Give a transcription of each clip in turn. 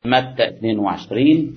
متى 22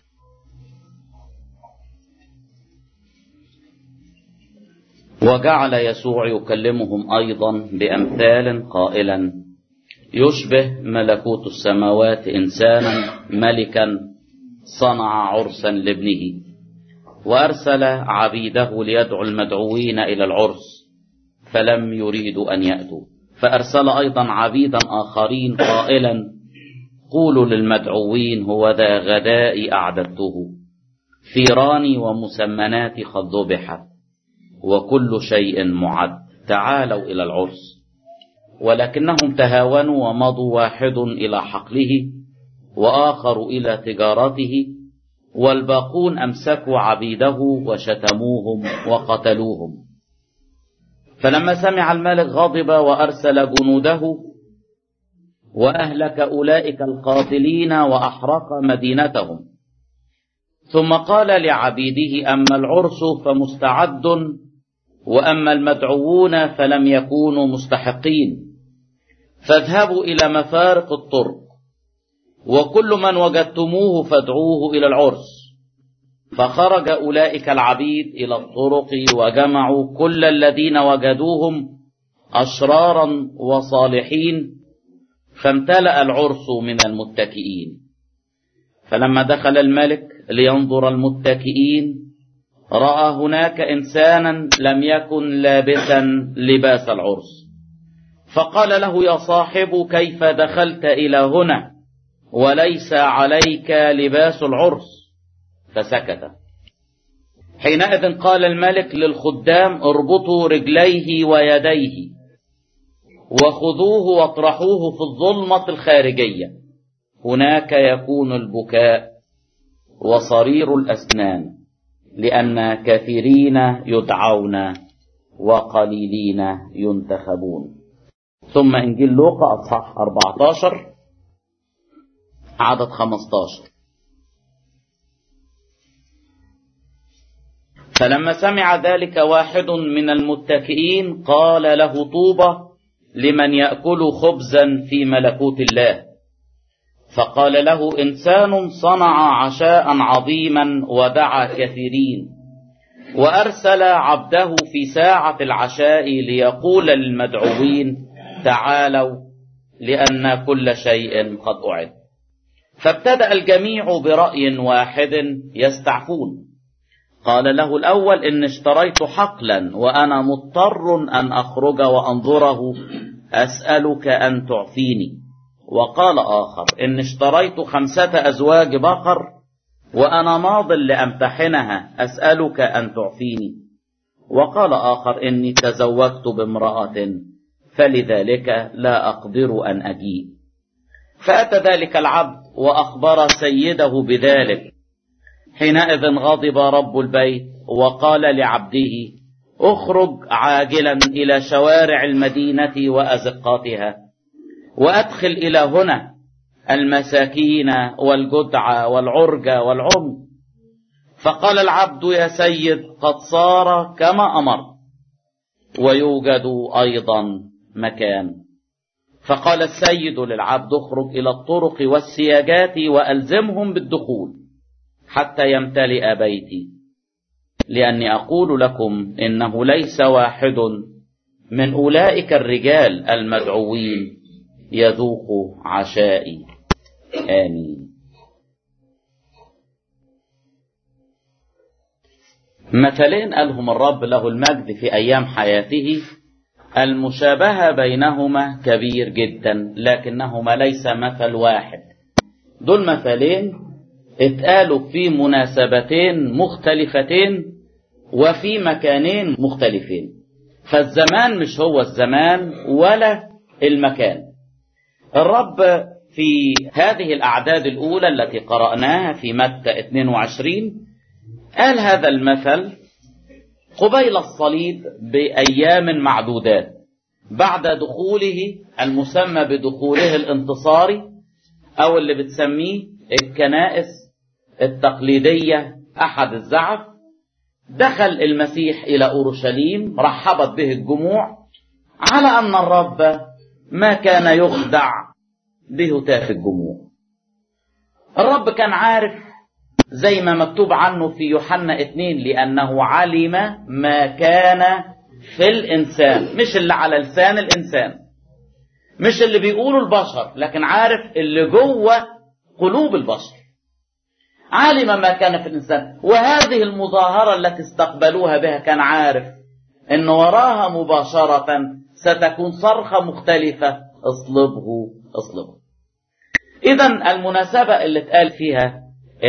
وجعل يسوع يكلمهم أيضا بأمثال قائلا يشبه ملكوت السماوات إنسانا ملكا صنع عرسا لابنه وأرسل عبيده ليدعو المدعوين إلى العرس فلم يريدوا أن يأتوا فأرسل أيضا عبيدا آخرين قائلا قولوا للمدعوين هو ذا غدائي أعددته ثيراني ومسمناتي قد ذبحت وكل شيء معد تعالوا إلى العرس ولكنهم تهاونوا ومضوا واحد إلى حقله وآخر إلى تجارته والباقون أمسكوا عبيده وشتموهم وقتلوهم فلما سمع الملك غضب وأرسل جنوده وأهلك أولئك القاتلين وأحرق مدينتهم ثم قال لعبيده أما العرس فمستعد وأما المدعوون فلم يكونوا مستحقين فاذهبوا إلى مفارق الطرق وكل من وجدتموه فادعوه إلى العرس فخرج أولئك العبيد إلى الطرق وجمعوا كل الذين وجدوهم أشرارا وصالحين فامتلأ العرس من المتكئين فلما دخل الملك لينظر المتكئين رأى هناك إنسانا لم يكن لابسا لباس العرس فقال له يا صاحب كيف دخلت إلى هنا وليس عليك لباس العرس فسكت حينئذ قال الملك للخدام اربطوا رجليه ويديه وخذوه واطرحوه في الظلمة الخارجية هناك يكون البكاء وصرير الأسنان لأن كثيرين يدعون وقليلين ينتخبون ثم إنجيل لوقا أصحاح 14 عدد 15 فلما سمع ذلك واحد من المتكئين قال له طوبى لمن يأكل خبزا في ملكوت الله فقال له إنسان صنع عشاء عظيما ودعا كثيرين وأرسل عبده في ساعة العشاء ليقول للمدعوين تعالوا لأن كل شيء قد أعد فابتدأ الجميع برأي واحد يستعفون قال له الأول إن اشتريت حقلا وأنا مضطر أن أخرج وأنظره أسألك أن تعفيني وقال آخر إن اشتريت خمسة أزواج بقر وأنا ماض لأمتحنها أسألك أن تعفيني وقال آخر إني تزوجت بامرأة فلذلك لا أقدر أن أجيء فأتى ذلك العبد وأخبر سيده بذلك حينئذ غضب رب البيت وقال لعبده اخرج عاجلا إلى شوارع المدينة وأزقاتها وأدخل إلى هنا المساكين والجدع والعرج والعم فقال العبد يا سيد قد صار كما أمر ويوجد أيضا مكان فقال السيد للعبد اخرج إلى الطرق والسياجات وألزمهم بالدخول حتى يمتلئ بيتي لأني أقول لكم إنه ليس واحد من أولئك الرجال المدعوين يذوق عشائي آمين مثلين قالهم الرب له المجد في أيام حياته المشابهة بينهما كبير جدا لكنهما ليس مثل واحد دول مثلين اتقالوا في مناسبتين مختلفتين وفي مكانين مختلفين فالزمان مش هو الزمان ولا المكان الرب في هذه الأعداد الأولى التي قرأناها في متى 22 قال هذا المثل قبيل الصليب بأيام معدودات بعد دخوله المسمى بدخوله الانتصاري أو اللي بتسميه الكنائس التقليدية أحد الزعف دخل المسيح إلى أورشليم رحبت به الجموع على أن الرب ما كان يخدع بهتاف الجموع الرب كان عارف زي ما مكتوب عنه في يوحنا اتنين لأنه علم ما كان في الإنسان مش اللي على لسان الإنسان مش اللي بيقوله البشر لكن عارف اللي جوه قلوب البشر علم ما كان في الإنسان وهذه المظاهرة التي استقبلوها بها كان عارف ان وراها مباشرة ستكون صرخة مختلفة اصلبه اصلبه اذا المناسبة اللي اتقال فيها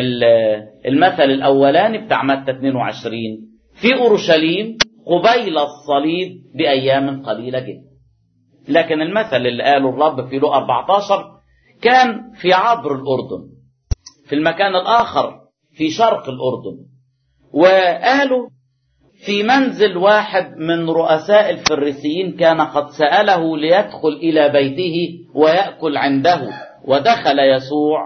المثل الاولاني بتاع متى 22 في اورشليم قبيل الصليب بايام قليلة جدا لكن المثل اللي قاله الرب في لو 14 كان في عبر الاردن في المكان الاخر في شرق الاردن وقالوا في منزل واحد من رؤساء الفريسيين كان قد سأله ليدخل إلى بيته ويأكل عنده ودخل يسوع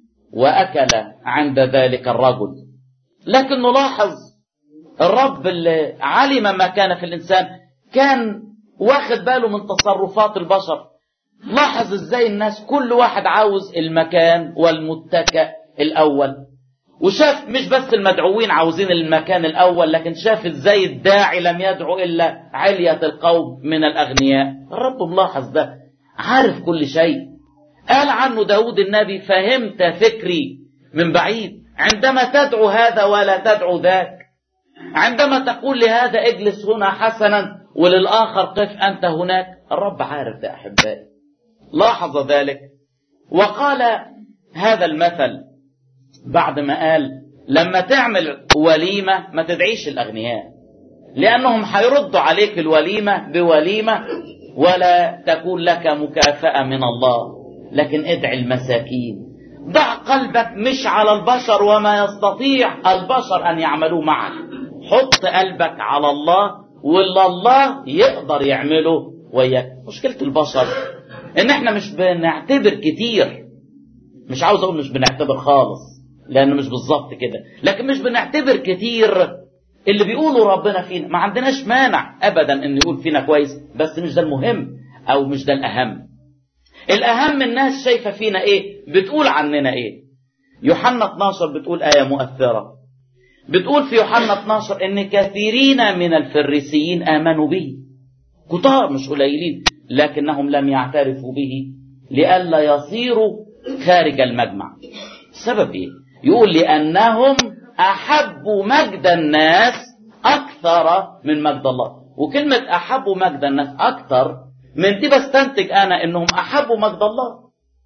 وأكل عند ذلك الرجل لكن نلاحظ الرب اللي علم ما كان في الإنسان كان واخد باله من تصرفات البشر لاحظ ازاي الناس كل واحد عاوز المكان والمتكأ الأول وشاف مش بس المدعوين عاوزين المكان الأول لكن شاف ازاي الداعي لم يدعو إلا علية القوم من الأغنياء الرب ملاحظ ده عارف كل شيء قال عنه داود النبي فهمت فكري من بعيد عندما تدعو هذا ولا تدعو ذاك عندما تقول لهذا اجلس هنا حسنا وللآخر قف أنت هناك الرب عارف ده أحبائي لاحظ ذلك وقال هذا المثل بعد ما قال لما تعمل وليمة ما تدعيش الأغنياء لأنهم هيردوا عليك الوليمة بوليمة ولا تكون لك مكافأة من الله لكن ادعي المساكين ضع قلبك مش على البشر وما يستطيع البشر أن يعملوا معك حط قلبك على الله واللي الله يقدر يعمله وياك مشكلة البشر ان احنا مش بنعتبر كتير مش عاوز اقول مش بنعتبر خالص لانه مش بالظبط كده لكن مش بنعتبر كتير اللي بيقولوا ربنا فينا ما عندناش مانع ابدا ان يقول فينا كويس بس مش ده المهم او مش ده الاهم الاهم الناس شايفه فينا ايه بتقول عننا ايه يوحنا 12 بتقول ايه مؤثره بتقول في يوحنا 12 ان كثيرين من الفريسيين امنوا به كتار مش قليلين لكنهم لم يعترفوا به لئلا يصيروا خارج المجمع السبب ايه يقول لانهم احبوا مجد الناس اكثر من مجد الله وكلمة احبوا مجد الناس اكثر من دي بستنتج انا انهم احبوا مجد الله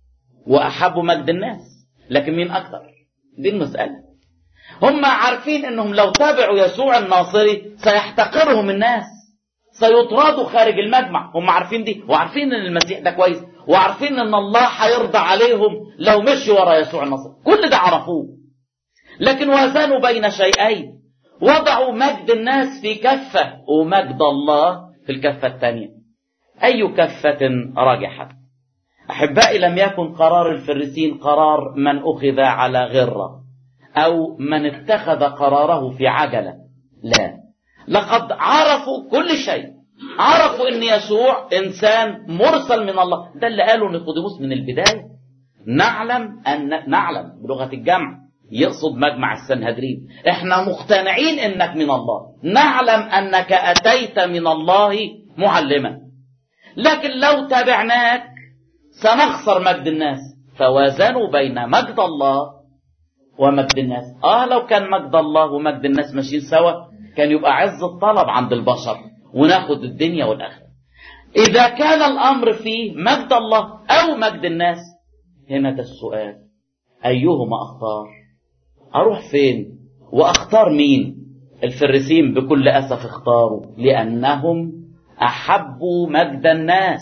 واحبوا مجد الناس لكن مين اكثر دي المسألة هم عارفين انهم لو تابعوا يسوع الناصري سيحتقرهم الناس سيطردوا خارج المجمع هم عارفين دي وعارفين ان المسيح ده كويس وعارفين ان الله هيرضى عليهم لو مشوا ورا يسوع الناصري كل ده عرفوه لكن وزنوا بين شيئين وضعوا مجد الناس في كفة ومجد الله في الكفة الثانية أي كفة رجحت أحبائي لم يكن قرار الفريسين قرار من أخذ على غرة أو من اتخذ قراره في عجلة لا لقد عرفوا كل شيء عرفوا ان يسوع انسان مرسل من الله ده اللي قاله نيقوديموس من البدايه نعلم ان نعلم بلغه الجمع يقصد مجمع السنهدرين احنا مقتنعين انك من الله نعلم انك اتيت من الله معلما لكن لو تابعناك سنخسر مجد الناس فوازنوا بين مجد الله ومجد الناس اه لو كان مجد الله ومجد الناس ماشيين سوا كان يبقى عز الطلب عند البشر وناخد الدنيا والاخره اذا كان الامر فيه مجد الله او مجد الناس هنا ده السؤال ايهما اختار اروح فين واختار مين الفريسين بكل اسف اختاروا لانهم احبوا مجد الناس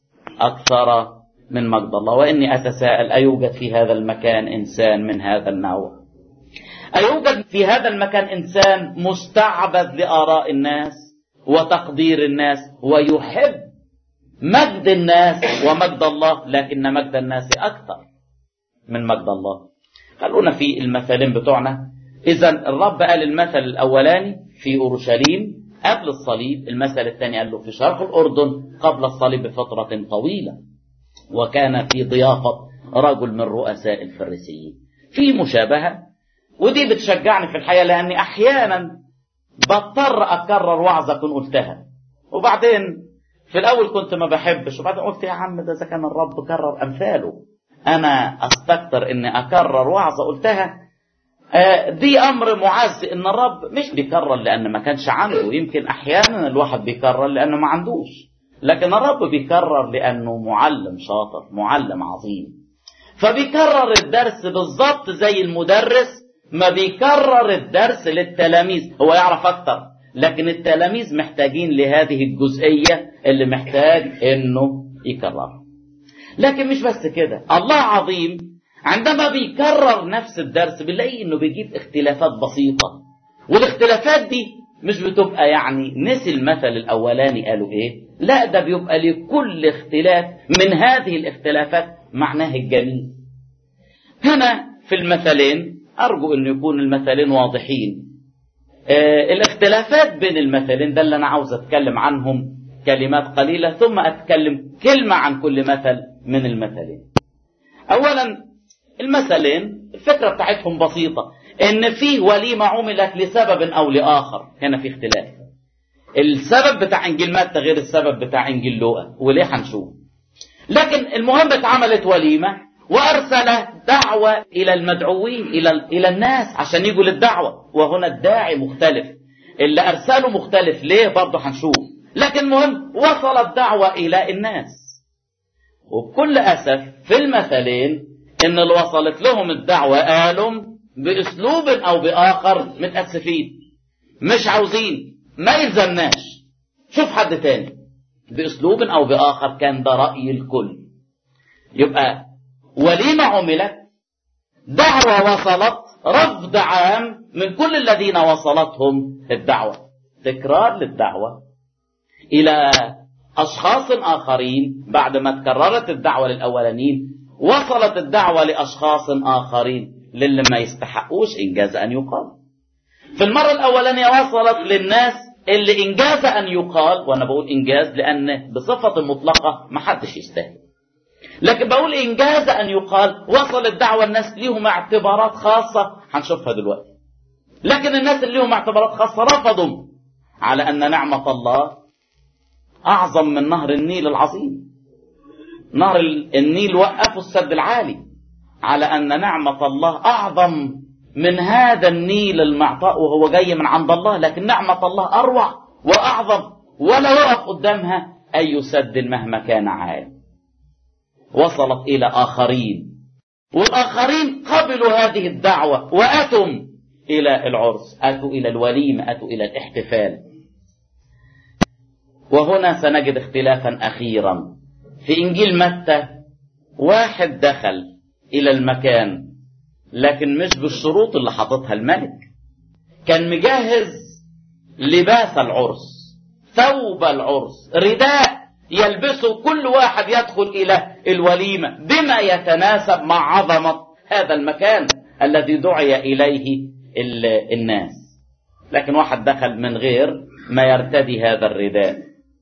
اكثر من مجد الله واني اتساءل ايوجد في هذا المكان انسان من هذا النوع أيوجد في هذا المكان إنسان مستعبد لآراء الناس وتقدير الناس ويحب مجد الناس ومجد الله لكن مجد الناس أكثر من مجد الله خلونا في المثلين بتوعنا إذا الرب قال المثل الأولاني في أورشليم قبل الصليب المثل الثاني قال له في شرق الأردن قبل الصليب بفترة طويلة وكان في ضيافة رجل من رؤساء الفريسيين في مشابهة ودي بتشجعني في الحياة لأني أحيانا بضطر أكرر وعظة كنت قلتها وبعدين في الأول كنت ما بحبش وبعدين قلت يا عم ده إذا كان الرب كرر أمثاله أنا أستكتر إني أكرر وعظة قلتها دي أمر معز إن الرب مش بيكرر لأن ما كانش عنده يمكن أحيانا الواحد بيكرر لأنه ما عندوش لكن الرب بيكرر لأنه معلم شاطر معلم عظيم فبيكرر الدرس بالظبط زي المدرس ما بيكرر الدرس للتلاميذ هو يعرف أكتر لكن التلاميذ محتاجين لهذه الجزئية اللي محتاج إنه يكررها لكن مش بس كده الله عظيم عندما بيكرر نفس الدرس بنلاقي انه بيجيب اختلافات بسيطة والاختلافات دي مش بتبقى يعني نسي المثل الاولاني قالوا ايه لا ده بيبقى لكل اختلاف من هذه الاختلافات معناه الجميل هنا في المثلين ارجو ان يكون المثلين واضحين آه الاختلافات بين المثلين ده اللي انا عاوز اتكلم عنهم كلمات قليلة ثم اتكلم كلمة عن كل مثل من المثلين اولا المثلين الفكرة بتاعتهم بسيطة ان في وليمة عملت لسبب او لاخر هنا في اختلاف السبب بتاع انجيل متى غير السبب بتاع انجيل لوقا وليه هنشوف لكن المهم اتعملت وليمة وارسل دعوة الى المدعوين الى الى الناس عشان يجوا للدعوة وهنا الداعي مختلف اللي ارسله مختلف ليه برضه هنشوف لكن المهم وصل الدعوة الى الناس وبكل اسف في المثلين ان اللي وصلت لهم الدعوة قالوا باسلوب او باخر متأسفين مش عاوزين ما يلزمناش شوف حد تاني باسلوب او باخر كان ده رأي الكل يبقى وليمة عملت دعوة وصلت رفض عام من كل الذين وصلتهم الدعوة تكرار للدعوة إلى أشخاص آخرين بعد ما تكررت الدعوة للأولانيين وصلت الدعوة لأشخاص آخرين للي ما يستحقوش إنجاز أن يقال في المرة الأولانية وصلت للناس اللي إنجاز أن يقال وأنا بقول إنجاز لأن بصفة مطلقة ما حدش يستاهل لكن بقول إنجاز أن يقال وصل الدعوة الناس ليهم اعتبارات خاصة هنشوفها دلوقتي لكن الناس اللي ليهم اعتبارات خاصة رفضوا على أن نعمة الله أعظم من نهر النيل العظيم نهر النيل وقفوا السد العالي على أن نعمة الله أعظم من هذا النيل المعطاء وهو جاي من عند الله لكن نعمة الله أروع وأعظم ولا يقف قدامها أي سد مهما كان عال وصلت إلى آخرين والآخرين قبلوا هذه الدعوة وأتوا إلى العرس أتوا إلى الوليمة أتوا إلى الاحتفال وهنا سنجد اختلافا أخيرا في إنجيل متى واحد دخل إلى المكان لكن مش بالشروط اللي حاططها الملك كان مجهز لباس العرس ثوب العرس رداء يلبسه كل واحد يدخل إلى الوليمة بما يتناسب مع عظمة هذا المكان الذي دعي إليه الناس لكن واحد دخل من غير ما يرتدي هذا الرداء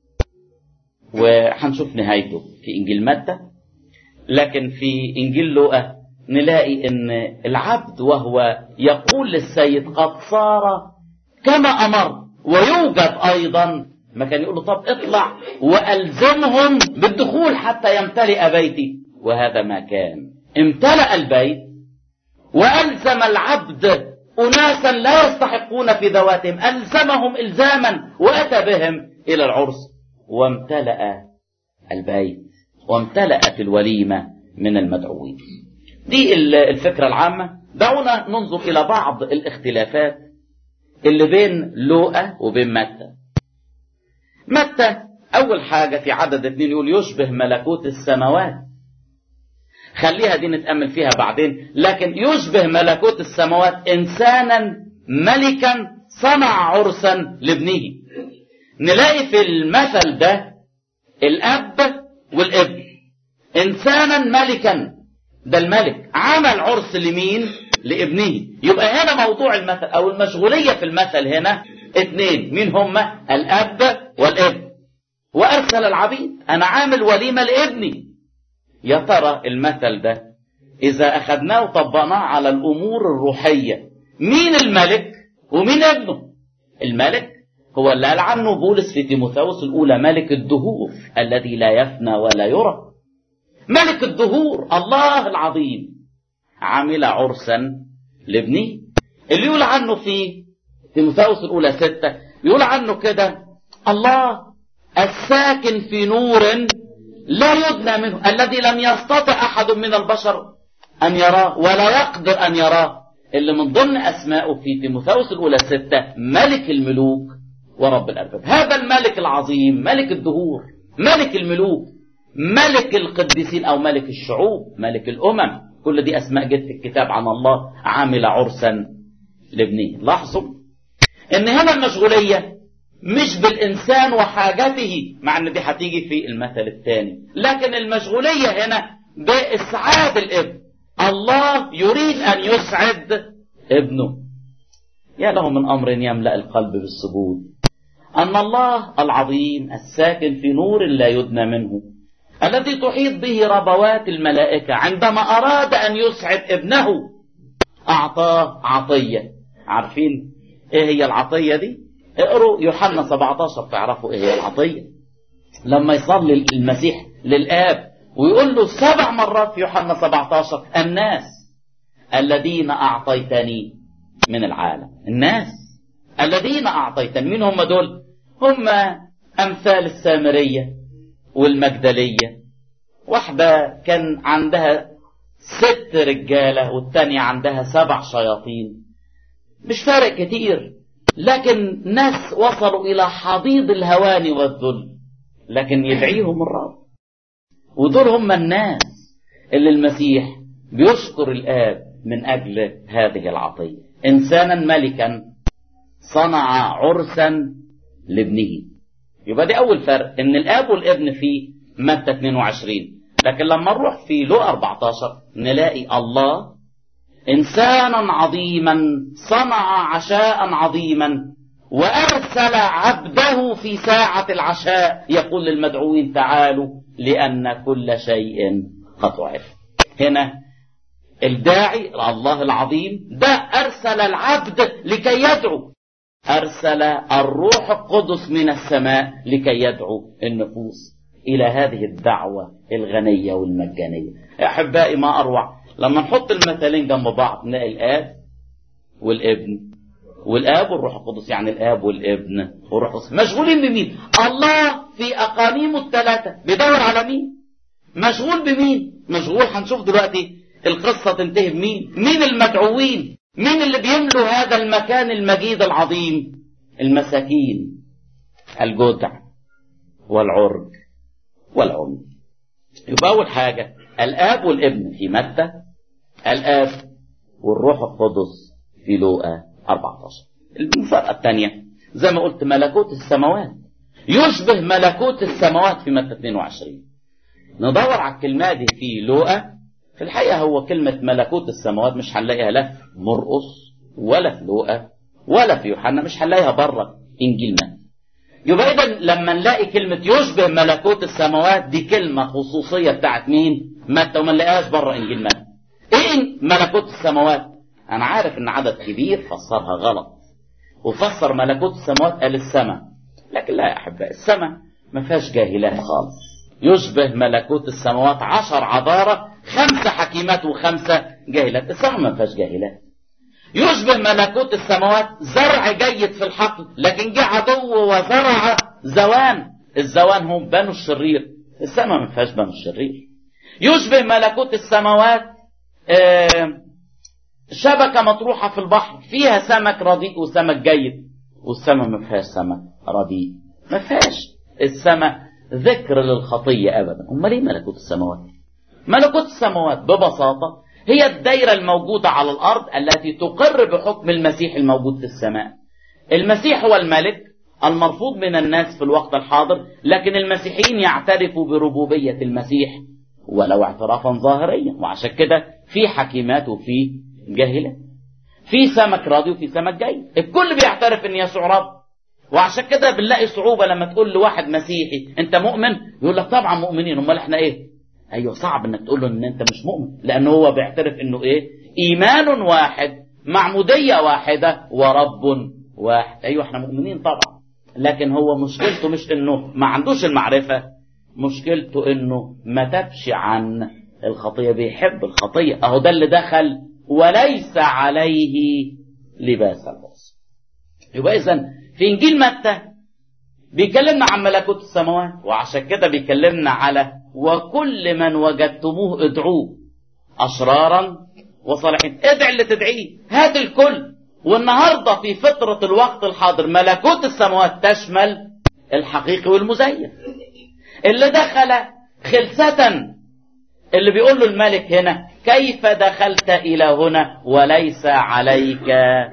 وهنشوف نهايته في إنجيل متى لكن في إنجيل لوقا نلاقي ان العبد وهو يقول للسيد قد صار كما امر ويوجد ايضا ما كان يقول له طب اطلع والزمهم بالدخول حتى يمتلئ بيتي وهذا ما كان امتلأ البيت والزم العبد اناسا لا يستحقون في ذواتهم الزمهم الزاما واتى بهم الى العرس وامتلأ البيت وامتلأت الوليمه من المدعوين دي الفكرة العامة دعونا ننظر إلى بعض الاختلافات اللي بين لوقا وبين متى متى أول حاجة في عدد اتنين يقول يشبه ملكوت السماوات خليها دي نتأمل فيها بعدين لكن يشبه ملكوت السماوات إنسانا ملكا صنع عرسا لابنه نلاقي في المثل ده الأب والابن إنسانا ملكا ده الملك عمل عرس لمين لابنه يبقى هنا موضوع المثل او المشغولية في المثل هنا اتنين مين هما الاب والابن وارسل العبيد انا عامل وليمة لابني يا ترى المثل ده إذا أخذناه وطبقناه على الأمور الروحية مين الملك ومين ابنه الملك هو اللي قال عنه بولس في تيموثاوس الأولى ملك الدهور الذي لا يفنى ولا يرى ملك الدهور الله العظيم عمل عرسا لابنه اللي يقول عنه في تيموثاوس الأولى ستة يقول عنه كده الله الساكن في نور لا يدنى منه الذي لم يستطع أحد من البشر أن يراه ولا يقدر أن يراه اللي من ضمن أسمائه في تيموثاوس الأولى ستة ملك الملوك ورب الأرباب هذا الملك العظيم ملك الدهور ملك الملوك ملك القديسين أو ملك الشعوب ملك الأمم كل دي أسماء جت في الكتاب عن الله عامل عرسا لابنه لاحظوا ان هنا المشغولية مش بالإنسان وحاجته مع ان دي هتيجي في المثل الثاني لكن المشغولية هنا بإسعاد الابن الله يريد أن يسعد ابنه يا له من أمر يملأ القلب بالسجود أن الله العظيم الساكن في نور لا يدنى منه الذي تحيط به ربوات الملائكة عندما أراد أن يسعد ابنه أعطاه عطية عارفين إيه هي العطية دي اقروا يوحنا 17 تعرفوا إيه هي العطية لما يصلي المسيح للآب ويقول له سبع مرات في يوحنا 17 الناس الذين أعطيتني من العالم الناس الذين أعطيتني مين هم دول هم أمثال السامرية والمجدلية واحدة كان عندها ست رجالة والتانية عندها سبع شياطين مش فارق كتير لكن ناس وصلوا إلى حضيض الهوان والذل لكن يدعيهم الرب ودول هم الناس اللي المسيح بيشكر الآب من أجل هذه العطية إنسانا ملكا صنع عرسا لابنه يبقى دي أول فرق إن الآب والابن في متى 22 لكن لما نروح في لو 14 نلاقي الله إنسانا عظيما صنع عشاء عظيما وأرسل عبده في ساعة العشاء يقول للمدعوين تعالوا لأن كل شيء قد عرف هنا الداعي الله العظيم ده أرسل العبد لكي يدعو أرسل الروح القدس من السماء لكي يدعو النفوس إلى هذه الدعوة الغنية والمجانية أحبائي ما أروع لما نحط المثلين جنب بعض نلاقي الآب والابن والآب والروح القدس يعني الآب والابن والروح القدس مشغولين بمين الله في أقانيمه الثلاثة بيدور على مين مشغول بمين مشغول هنشوف دلوقتي القصة تنتهي بمين مين المدعوين مين اللي بيملوا هذا المكان المجيد العظيم المساكين الجدع والعرج والعمي يبقى أول حاجة الآب والابن في متى الآب والروح القدس في لوقا 14 المفارقة الثانية زي ما قلت ملكوت السماوات يشبه ملكوت السماوات في متى 22 ندور على الكلمة دي في لوقا في الحقيقة هو كلمة ملكوت السماوات مش هنلاقيها لا في مرقس ولا في لوقا ولا في يوحنا مش هنلاقيها بره إنجيل متى يبقى إذا لما نلاقي كلمة يشبه ملكوت السماوات دي كلمة خصوصية بتاعت مين؟ متى وما نلاقيهاش بره إنجيل متى. إيه ملكوت السماوات؟ أنا عارف إن عدد كبير فسرها غلط. وفسر ملكوت السماوات قال السماء. لكن لا يا أحبائي السماء ما فيهاش جاهلات خالص. يشبه ملكوت السماوات عشر عذارة خمسة حكيمات وخمسة جاهلات السماء ما فيهاش جاهلات يشبه ملكوت السماوات زرع جيد في الحقل لكن جه عدو وزرع زوان الزوان هم بنو الشرير السماء ما فيهاش بنو الشرير يشبه ملكوت السماوات شبكة مطروحة في البحر فيها سمك رديء وسمك جيد والسماء ما فيهاش سمك رديء ما فيهاش السماء ذكر للخطية أبدا أمال ليه ملكوت السماوات ملكوت السماوات ببساطة هي الدايرة الموجودة على الأرض التي تقر بحكم المسيح الموجود في السماء المسيح هو الملك المرفوض من الناس في الوقت الحاضر لكن المسيحيين يعترفوا بربوبية المسيح ولو اعترافا ظاهريا وعشان كده في حكيمات وفي جاهلات في سمك راضي وفي سمك جاي الكل بيعترف ان يسوع رب وعشان كده بنلاقي صعوبة لما تقول لواحد مسيحي انت مؤمن يقول لك طبعا مؤمنين امال احنا ايه ايوه صعب انك تقول له ان انت مش مؤمن لان هو بيعترف انه ايه ايمان واحد معموديه واحده ورب واحد ايوه احنا مؤمنين طبعا لكن هو مشكلته مش انه ما عندوش المعرفه مشكلته انه ما تبش عن الخطيه بيحب الخطيه اهو ده اللي دخل وليس عليه لباس العصر يبقى اذا في انجيل متى بيكلمنا عن ملكوت السماوات وعشان كده بيكلمنا على وكل من وجدتموه ادعوه اشرارا وصالحين ادع اللي تدعيه هات الكل والنهارده في فطره الوقت الحاضر ملكوت السماوات تشمل الحقيقي والمزيف اللي دخل خلسة اللي بيقول له الملك هنا كيف دخلت إلى هنا وليس عليك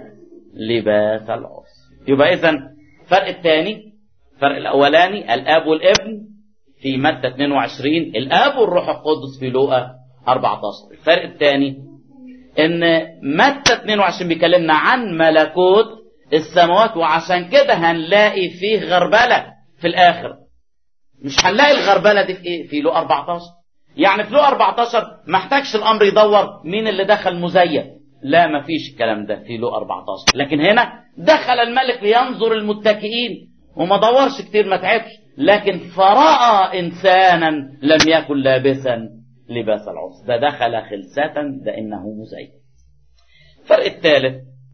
لباس العرس يبقى إذا فرق الثاني فرق الأولاني الآب والابن في مادة 22 الآب والروح القدس في لوقا 14 الفرق الثاني إن مادة 22 بيكلمنا عن ملكوت السماوات وعشان كده هنلاقي فيه غربلة في الآخر مش هنلاقي الغربله دي في ايه؟ في لو 14 يعني في لو 14 ما احتاجش الامر يدور مين اللي دخل مزيف لا ما فيش الكلام ده في لو 14 لكن هنا دخل الملك لينظر المتكئين وما دورش كتير ما تعبش لكن فراى انسانا لم يكن لابسا لباس العرس ده دخل خلسة ده انه مزيف الفرق الثالث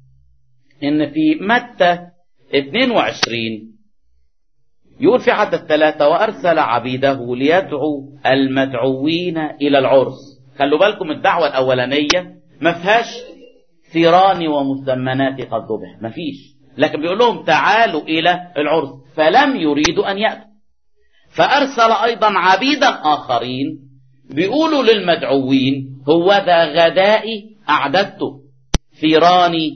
ان في متى 22 يقول في عدد ثلاثة وأرسل عبيده ليدعو المدعوين إلى العرس خلوا بالكم الدعوة الأولانية ما فيهاش ثيران ومثمنات قد ذبح ما فيش لكن بيقول لهم تعالوا إلى العرس فلم يريدوا أن يأتوا فأرسل أيضا عبيدا آخرين بيقولوا للمدعوين هو ذا غدائي أعددته ثيراني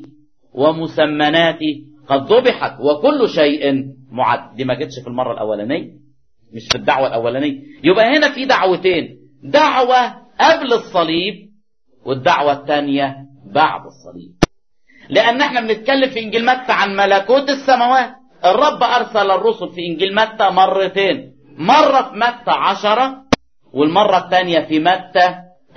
ومسمناتي قد ذبحت وكل شيء معد دي ما جتش في المرة الأولانية مش في الدعوة الأولانية يبقى هنا في دعوتين دعوة قبل الصليب والدعوة الثانية بعد الصليب لأن احنا بنتكلم في إنجيل متى عن ملكوت السماوات الرب أرسل الرسل في إنجيل متى مرتين مرة في متى عشرة والمرة الثانية في متى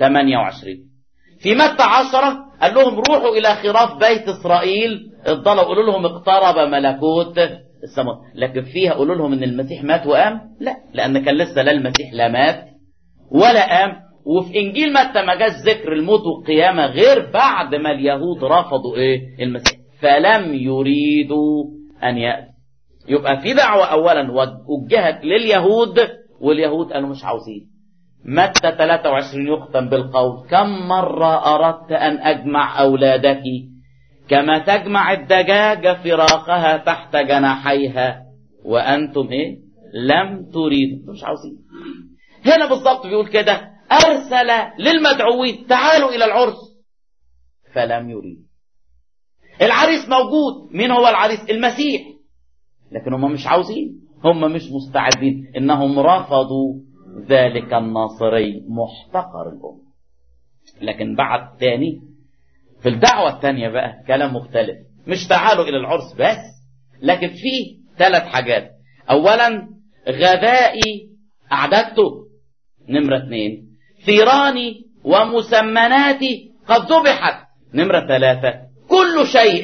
28 في متى عشرة قال لهم روحوا إلى خراف بيت إسرائيل اتضلوا قولوا لهم اقترب ملكوت السماوات لكن فيها قولوا لهم ان المسيح مات وقام لا لان كان لسه لا المسيح لا مات ولا قام وفي انجيل متى ما جاش ذكر الموت والقيامه غير بعد ما اليهود رفضوا ايه المسيح فلم يريدوا ان ياتوا يبقى في دعوه اولا وجهت لليهود واليهود قالوا مش عاوزين متى 23 يختم بالقول كم مره اردت ان اجمع اولادك كما تجمع الدجاجة فراقها تحت جناحيها وأنتم إيه؟ لم تريدوا مش عاوزين هنا بالضبط بيقول كده أرسل للمدعوين تعالوا إلى العرس فلم يريد العريس موجود مين هو العريس المسيح لكن هم مش عاوزين هم مش مستعدين إنهم رفضوا ذلك الناصري محتقر الأم لكن بعد تاني في الدعوة الثانية بقى كلام مختلف مش تعالوا إلى العرس بس لكن فيه ثلاث حاجات أولا غذائي أعددته نمرة اثنين ثيراني ومسمناتي قد ذبحت نمرة ثلاثة كل شيء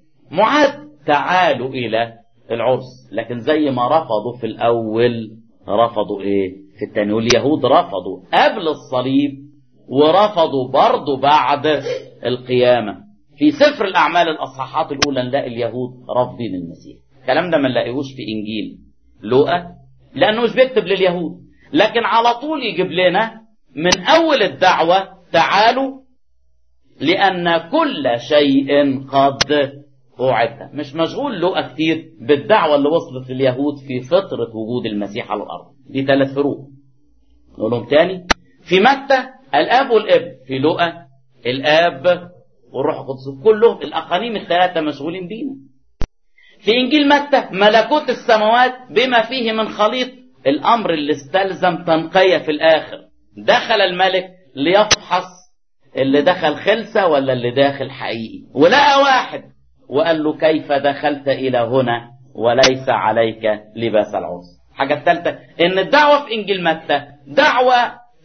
معد تعالوا إلى العرس لكن زي ما رفضوا في الأول رفضوا إيه في الثاني واليهود رفضوا قبل الصليب ورفضوا برضه بعد القيامة في سفر الأعمال الأصحاحات الأولى نلاقي اليهود رافضين المسيح الكلام ده ما نلاقيهوش في إنجيل لوقا لأنه مش بيكتب لليهود لكن على طول يجيب لنا من أول الدعوة تعالوا لأن كل شيء قد أعد مش مشغول لوقا كتير بالدعوة اللي وصلت لليهود في فترة وجود المسيح على الأرض دي ثلاث فروق نقول لهم تاني في متى الاب والابن في لوقا الاب والروح القدس كلهم الاقانيم الثلاثه مشغولين بينا في انجيل متى ملكوت السماوات بما فيه من خليط الامر اللي استلزم تنقيه في الاخر دخل الملك ليفحص اللي دخل خلسه ولا اللي داخل حقيقي ولقى واحد وقال له كيف دخلت الى هنا وليس عليك لباس العرس الحاجه الثالثه ان الدعوه في انجيل متى دعوه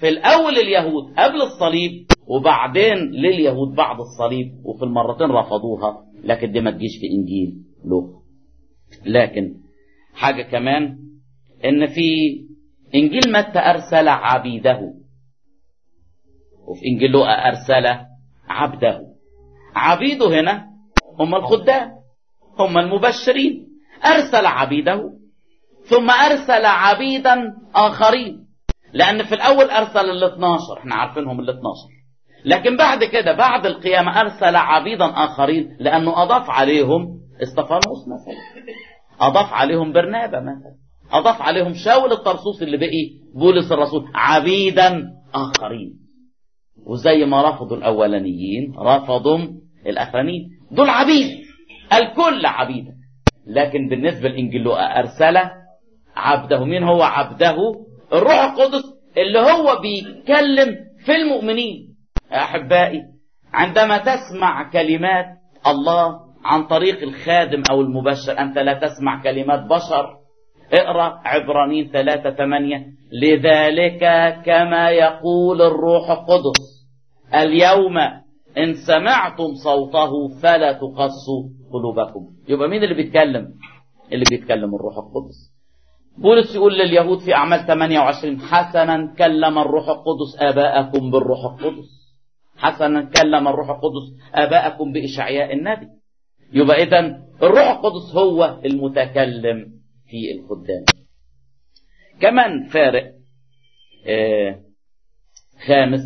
في الأول اليهود قبل الصليب وبعدين لليهود بعد الصليب وفي المرتين رفضوها لكن دي ما تجيش في إنجيل لوقا لكن حاجة كمان إن في إنجيل متى أرسل عبيده وفي إنجيل لوقا أرسل عبده عبيده هنا هم الخدام هم المبشرين أرسل عبيده ثم أرسل عبيدا آخرين لأن في الأول أرسل ال 12 احنا عارفينهم ال 12 لكن بعد كده بعد القيامة أرسل عبيدا آخرين لأنه أضاف عليهم استفانوس مثلا أضاف عليهم برنابا مثلا أضاف عليهم شاول الطرسوس اللي بقي بولس الرسول عبيدا آخرين وزي ما رفضوا الأولانيين رفضوا الآخرين دول عبيد الكل عبيدا لكن بالنسبة لإنجيل لوقا أرسل عبده مين هو عبده الروح القدس اللي هو بيتكلم في المؤمنين يا أحبائي عندما تسمع كلمات الله عن طريق الخادم أو المبشر أنت لا تسمع كلمات بشر اقرأ عبرانيين ثلاثة ثمانية لذلك كما يقول الروح القدس اليوم إن سمعتم صوته فلا تقصوا قلوبكم يبقى مين اللي بيتكلم اللي بيتكلم الروح القدس بولس يقول لليهود في أعمال 28 حسنا كلم الروح القدس آباءكم بالروح القدس حسنا كلم الروح القدس آباءكم بإشعياء النبي يبقى إذا الروح القدس هو المتكلم في الخدام كمان فارق آه خامس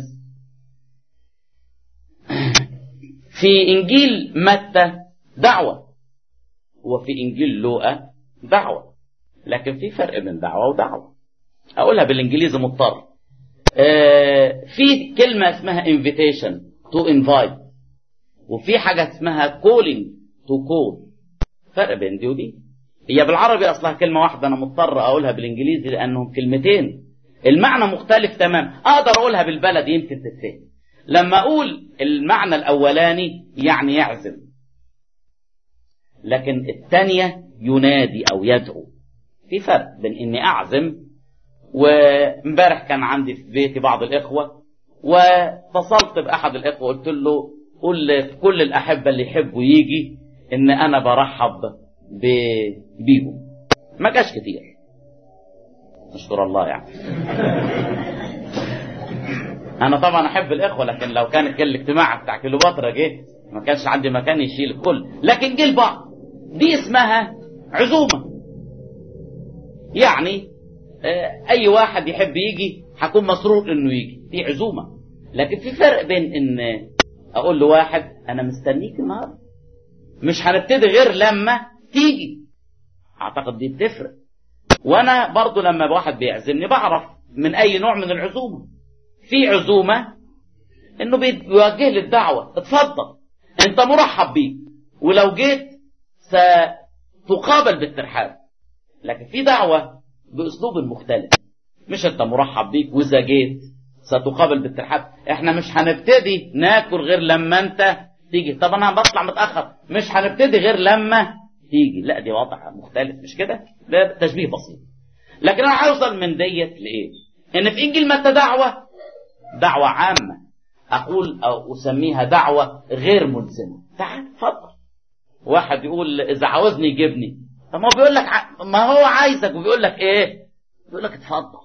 في إنجيل متى دعوة وفي إنجيل لوقا دعوة لكن في فرق بين دعوة ودعوة أقولها بالإنجليزي مضطر آه في كلمة اسمها invitation to invite وفي حاجة اسمها calling to call فرق بين دي ودي هي بالعربي أصلها كلمة واحدة أنا مضطر أقولها بالإنجليزي لأنهم كلمتين المعنى مختلف تمام أقدر أقولها بالبلد يمكن تتفهم لما أقول المعنى الأولاني يعني يعزم لكن الثانية ينادي أو يدعو في فرق بين إني أعزم وامبارح كان عندي في بيتي بعض الإخوة واتصلت بأحد الإخوة قلت له قول لكل الأحبة اللي يحبوا يجي إن أنا برحب بيهم ما جاش كتير نشكر الله يعني انا طبعا احب الاخوه لكن لو كان كان الاجتماع بتاع كليوباترا جه ما كانش عندي مكان يشيل الكل لكن جه البعض دي اسمها عزومه يعني اي واحد يحب يجي هكون مسرور انه يجي دي عزومه لكن في فرق بين ان اقول لواحد انا مستنيك النهارده مش هنبتدي غير لما تيجي اعتقد دي بتفرق وانا برضو لما واحد بيعزمني بعرف من اي نوع من العزومه في عزومه انه بيوجه لي الدعوه اتفضل انت مرحب بيك ولو جيت ستقابل بالترحاب لكن في دعوه باسلوب مختلف مش انت مرحب بيك واذا جيت ستقابل بالترحاب احنا مش هنبتدي ناكل غير لما انت تيجي طب انا بطلع متاخر مش هنبتدي غير لما تيجي لا دي وضع مختلف مش كده ده تشبيه بسيط لكن انا هوصل من ديت لايه ان في انجيل متى دعوه دعوه عامه اقول او اسميها دعوه غير ملزمه تعال اتفضل واحد يقول اذا عاوزني يجيبني طب ما هو بيقول لك ع... ما هو عايزك وبيقول لك ايه بيقول لك اتفضل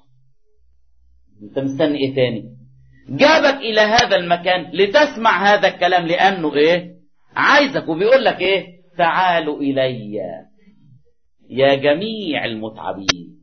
انت مستني ايه تاني جابك الى هذا المكان لتسمع هذا الكلام لانه ايه عايزك وبيقول لك ايه تعالوا الي يا جميع المتعبين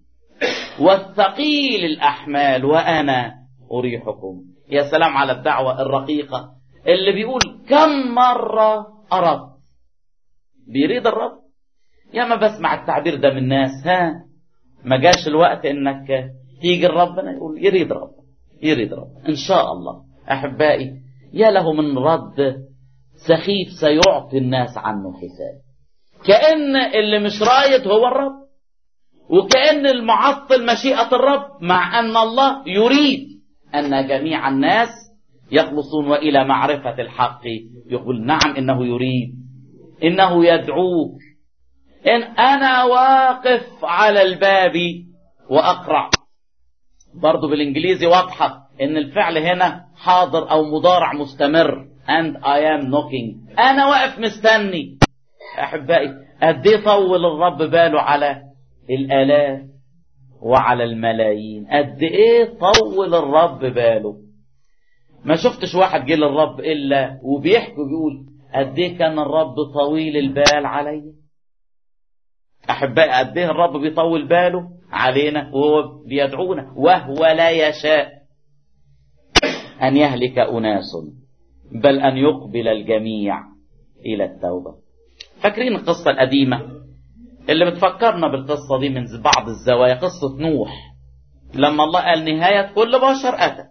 والثقيل الاحمال وانا اريحكم يا سلام على الدعوه الرقيقه اللي بيقول كم مره اردت بيريد الرب يا ما بسمع التعبير ده من ناس ها ما جاش الوقت انك تيجي لربنا يقول يريد رب يريد رب ان شاء الله احبائي يا له من رد سخيف سيعطي الناس عنه حساب كأن اللي مش رايد هو الرب وكأن المعطل مشيئة الرب مع أن الله يريد أن جميع الناس يخلصون وإلى معرفة الحق يقول نعم إنه يريد إنه يدعوك إن أنا واقف على الباب وأقرع برضو بالإنجليزي واضحة ان الفعل هنا حاضر او مضارع مستمر and I am knocking انا واقف مستني احبائي قد ايه طول الرب باله على الالاف وعلى الملايين قد ايه طول الرب باله ما شفتش واحد جه للرب الا وبيحكي وبيقول قد ايه كان الرب طويل البال عليا احبائي قد ايه الرب بيطول باله علينا وهو بيدعونا وهو لا يشاء ان يهلك اناس بل ان يقبل الجميع الى التوبه فاكرين القصه القديمه اللي بتفكرنا بالقصه دي من بعض الزوايا قصه نوح لما الله قال نهايه كل بشر اتى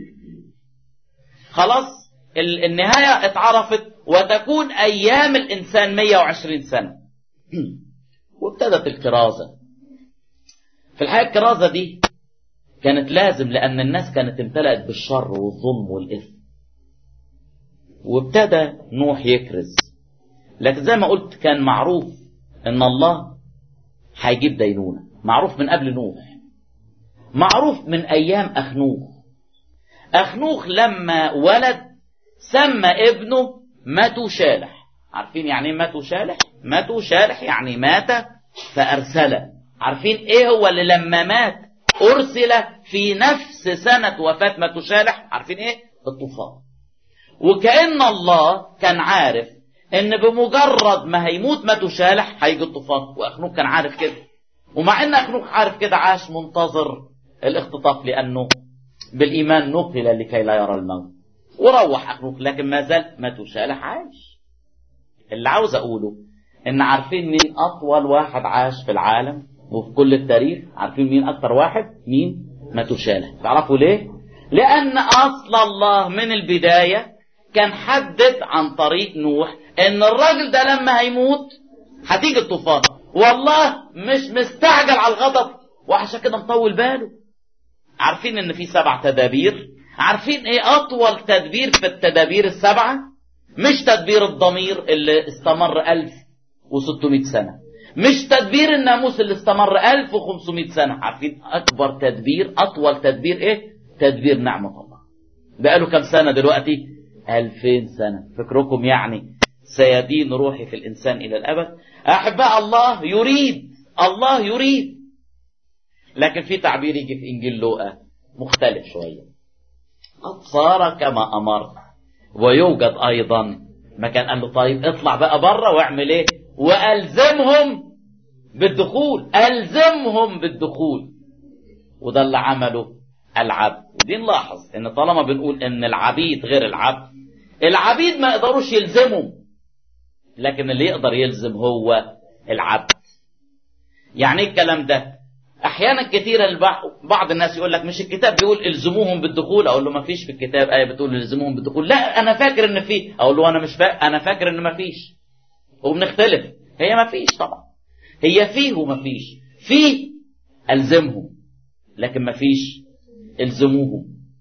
خلاص النهايه اتعرفت وتكون ايام الانسان 120 سنه وابتدت الكرازه في الحقيقه الكرازه دي كانت لازم لان الناس كانت امتلأت بالشر والظلم والاثم وابتدى نوح يكرز لكن زي ما قلت كان معروف ان الله هيجيب دينونه معروف من قبل نوح معروف من ايام اخنوخ اخنوخ لما ولد سمى ابنه ماتو شالح عارفين يعني ايه ماتو شالح ماتو شالح يعني مات فارسله عارفين ايه هو اللي لما مات ارسل في نفس سنه وفاه ماتو شالح عارفين ايه الطوفان وكأن الله كان عارف ان بمجرد ما هيموت ماتو شالح هيجي الطوفان واخنوخ كان عارف كده ومع ان اخنوخ عارف كده عاش منتظر الاختطاف لانه بالايمان نقل لكي لا يرى الموت وروح اخنوخ لكن ما زال ماتو شالح عايش اللي عاوز اقوله ان عارفين مين اطول واحد عاش في العالم وفي كل التاريخ عارفين مين اكتر واحد مين ماتو شالح تعرفوا ليه لان اصل الله من البدايه كان حدد عن طريق نوح ان الراجل ده لما هيموت هتيجي الطوفان والله مش مستعجل على الغضب وعشان كده مطول باله عارفين ان في سبع تدابير عارفين ايه اطول تدبير في التدابير السبعة مش تدبير الضمير اللي استمر 1600 سنة مش تدبير الناموس اللي استمر 1500 سنة عارفين اكبر تدبير اطول تدبير ايه تدبير نعمة الله بقاله كم سنة دلوقتي ألفين سنة فكركم يعني سيدين روحي في الإنسان إلى الأبد أحباء الله يريد الله يريد لكن في تعبير يجي في إنجيل لوقا مختلف شوية قد صار كما أمر ويوجد أيضا مكان قال له طيب اطلع بقى بره واعمل ايه وألزمهم بالدخول ألزمهم بالدخول وده اللي عمله العبد ودي نلاحظ ان طالما بنقول ان العبيد غير العبد العبيد ما يقدروش يلزموا لكن اللي يقدر يلزم هو العبد يعني ايه الكلام ده احيانا كثيرا بعض الناس يقول لك مش الكتاب بيقول الزموهم بالدخول اقول له ما فيش في الكتاب ايه بتقول الزموهم بالدخول لا انا فاكر ان في اقول له انا مش فاكر انا فاكر ان ما فيش وبنختلف هي ما فيش طبعا هي فيه وما فيش فيه الزمهم لكن ما فيش الزموهم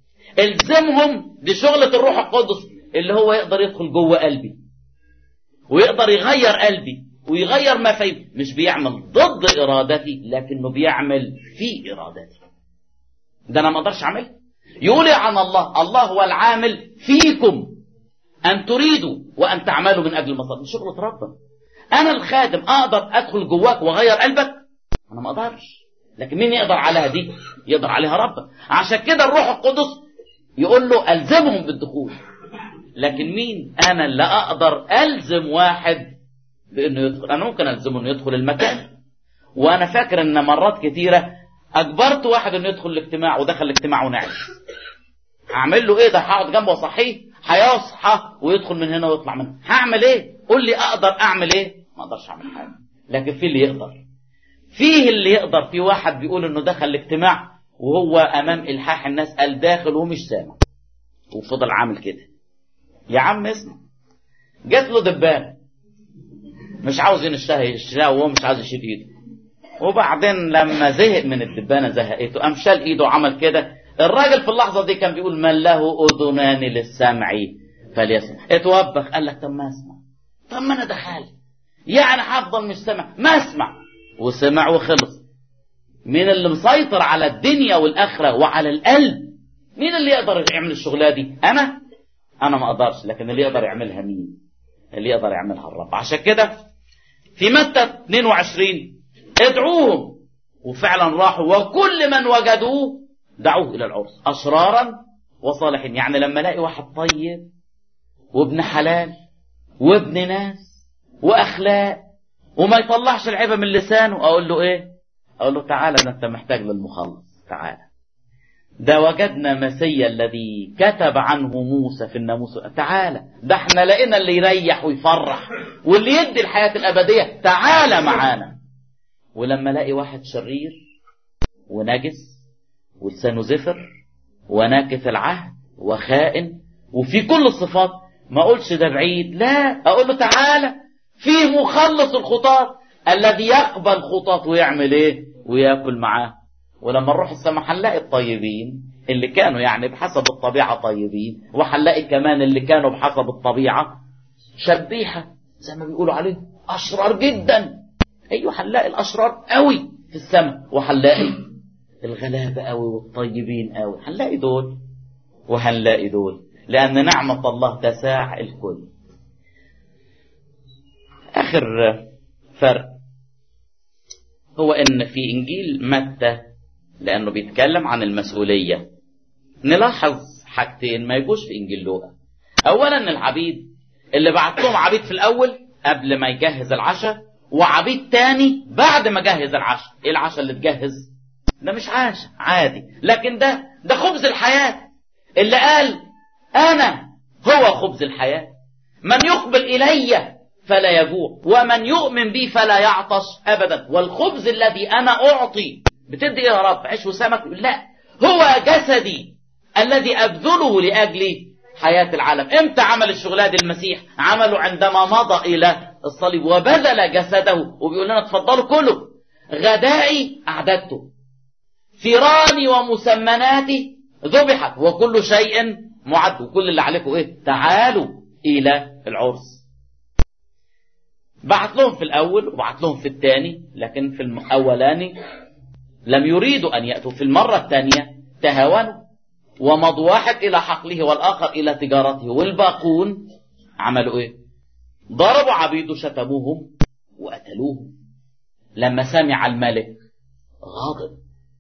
الزمهم دي شغلة الروح القدس اللي هو يقدر يدخل جوه قلبي ويقدر يغير قلبي ويغير ما فيه مش بيعمل ضد ارادتي لكنه بيعمل في ارادتي ده انا ما اقدرش اعمله يقول عن الله الله هو العامل فيكم ان تريدوا وان تعملوا من اجل المصالح دي شغله ربنا انا الخادم اقدر ادخل جواك واغير قلبك انا ما اقدرش لكن مين يقدر عليها دي يقدر عليها ربنا عشان كده الروح القدس يقول له الزمهم بالدخول لكن مين انا اللي اقدر الزم واحد بانه يدخل انا ممكن الزمه انه يدخل المكان وانا فاكر ان مرات كتيره اجبرت واحد انه يدخل الاجتماع ودخل الاجتماع ونعس هعمل له ايه ده هقعد جنبه واصحيه هيصحى ويدخل من هنا ويطلع من هنا هعمل ايه قول لي اقدر اعمل ايه ما اقدرش اعمل حاجه لكن في اللي يقدر فيه اللي يقدر في واحد بيقول انه دخل الاجتماع وهو امام الحاح الناس قال داخل ومش سامع وفضل عامل كده يا عم اسمع جات له دبان مش عاوز ينشتها يشتها وهو مش عاوز يشيل ايده وبعدين لما زهق من الدبانه زهقته قام شال ايده وعمل كده الراجل في اللحظه دي كان بيقول من له اذنان للسمع فليسمع اتوبخ قال لك طب ما اسمع طب ما انا دخلت يعني هفضل مش سامع ما اسمع وسمع وخلص مين اللي مسيطر على الدنيا والاخره وعلى القلب مين اللي يقدر يعمل الشغلة دي أنا أنا ما أقدرش لكن اللي يقدر يعملها مين اللي يقدر يعملها الرب عشان كده في متى 22 ادعوهم وفعلا راحوا وكل من وجدوه دعوه إلى العرس أشرارا وصالحين يعني لما الاقي واحد طيب وابن حلال وابن ناس واخلاق وما يطلعش العيبه من لسانه اقول له ايه اقول له تعالى ده انت محتاج للمخلص تعالى ده وجدنا مسيا الذي كتب عنه موسى في الناموس تعالى ده احنا لقينا اللي يريح ويفرح واللي يدي الحياه الابديه تعالى معانا ولما الاقي واحد شرير ونجس ولسانه زفر وناكث العهد وخائن وفي كل الصفات ما اقولش ده بعيد لا اقول له تعالى في مخلص الخطاة الذي يقبل خطاة ويعمل ايه وياكل معاه ولما نروح السماء هنلاقي الطيبين اللي كانوا يعني بحسب الطبيعة طيبين وهنلاقي كمان اللي كانوا بحسب الطبيعة شبيحة زي ما بيقولوا عليه أشرار جدا أيوة هنلاقي الأشرار قوي في السماء وهنلاقي الغلابة قوي والطيبين قوي هنلاقي دول وهنلاقي دول لأن نعمة الله تساع الكل آخر فرق هو إن في إنجيل متى لأنه بيتكلم عن المسؤولية نلاحظ حاجتين ما يجوش في إنجيل لوقا أولا العبيد اللي بعت لهم عبيد في الأول قبل ما يجهز العشاء وعبيد تاني بعد ما جهز العشاء ايه العشاء اللي تجهز ده مش عشاء عادي لكن ده ده خبز الحياة اللي قال أنا هو خبز الحياة من يقبل إلي فلا يجوع ومن يؤمن بي فلا يعطش أبدا والخبز الذي أنا أعطي بتدي إيه يا رب عيش وسمك لا هو جسدي الذي أبذله لأجل حياة العالم امتى عمل الشغلات دي المسيح عمله عندما مضى إلى الصليب وبذل جسده وبيقول لنا اتفضلوا كلوا غدائي أعددته ثيراني ومسمناتي ذبحت وكل شيء معد وكل اللي عليكم ايه تعالوا الى العرس بعت لهم في الاول وبعت لهم في الثاني لكن في الاولاني لم يريدوا ان ياتوا في المره الثانيه تهاونوا ومضوا واحد الى حقله والاخر الى تجارته والباقون عملوا ايه ضربوا عبيده شتموهم وقتلوهم لما سمع الملك غاضب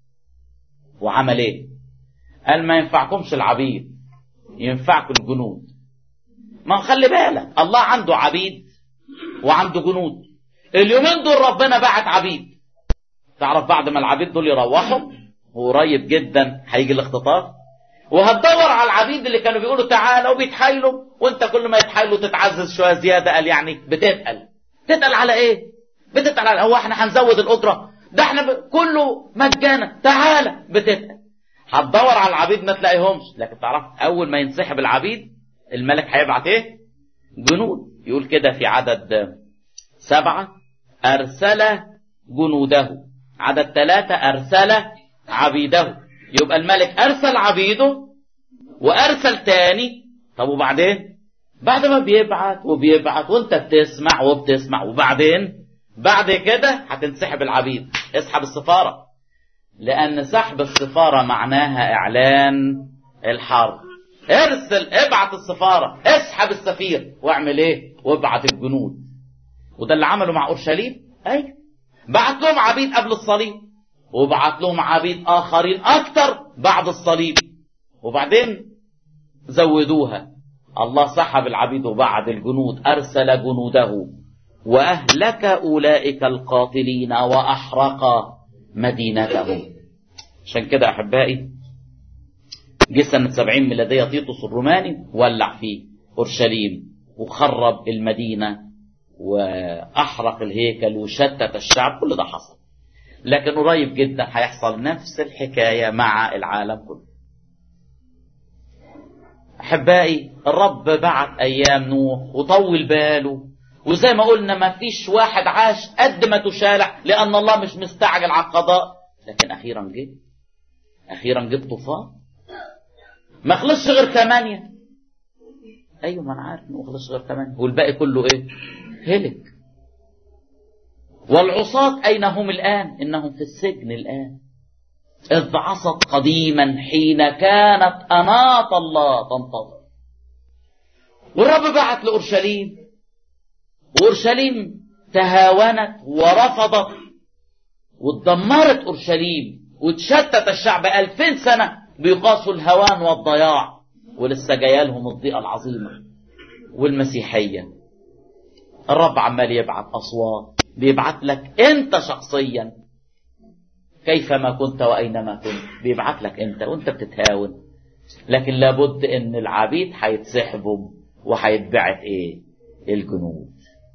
وعمل ايه قال ما ينفعكمش العبيد ينفعكم الجنود ما خلي بالك الله عنده عبيد وعنده جنود اليومين دول ربنا بعت عبيد تعرف بعد ما العبيد دول يروحوا وقريب جدا هيجي الاختطاف وهتدور على العبيد اللي كانوا بيقولوا تعالى وبيتحايلوا وانت كل ما يتحايلوا تتعزز شويه زياده قال يعني بتتقل تتقل على ايه بتتقل على هو احنا هنزود الاجره ده احنا ب... كله مجانا تعالى بتتقل هتدور على العبيد ما تلاقيهمش لكن تعرف اول ما ينسحب العبيد الملك هيبعت ايه جنود يقول كده في عدد سبعة أرسل جنوده عدد ثلاثة أرسل عبيده يبقى الملك أرسل عبيده وأرسل تاني طب وبعدين بعد ما بيبعت وبيبعت وانت بتسمع وبتسمع وبعدين بعد كده هتنسحب العبيد اسحب السفارة لأن سحب السفارة معناها إعلان الحرب ارسل ابعت السفارة اسحب السفير واعمل ايه وابعت الجنود وده اللي عمله مع أورشليم ايوه بعت لهم عبيد قبل الصليب وبعت لهم عبيد آخرين أكتر بعد الصليب وبعدين زودوها الله سحب العبيد وبعد الجنود أرسل جنوده وأهلك أولئك القاتلين وأحرق مدينتهم عشان كده أحبائي جه سنة 70 ميلادية تيتوس الروماني ولع في أورشليم وخرب المدينة وأحرق الهيكل وشتت الشعب كل ده حصل لكن قريب جدا هيحصل نفس الحكاية مع العالم كله أحبائي الرب بعت أيام نوح وطول باله وزي ما قلنا ما فيش واحد عاش قد ما تشالع لأن الله مش مستعجل على القضاء لكن أخيرا جه أخيرا جه الطوفان ما خلصش غير ثمانية أيوة ما أنا عارف إنه ما خلصش غير ثمانية والباقي كله إيه؟ هلك والعصاة أين هم الآن؟ إنهم في السجن الآن إذ عصت قديما حين كانت أناط الله تنتظر والرب بعت لأورشليم وأورشليم تهاونت ورفضت واتدمرت أورشليم وتشتت الشعب ألفين سنة بيقاسوا الهوان والضياع ولسه جايالهم الضيقة العظيمة والمسيحية الرب عمال يبعت أصوات بيبعت لك أنت شخصيا كيفما كنت وأينما كنت بيبعت لك أنت وأنت بتتهاون لكن لابد أن العبيد هيتسحبوا وهيتبعت إيه الجنود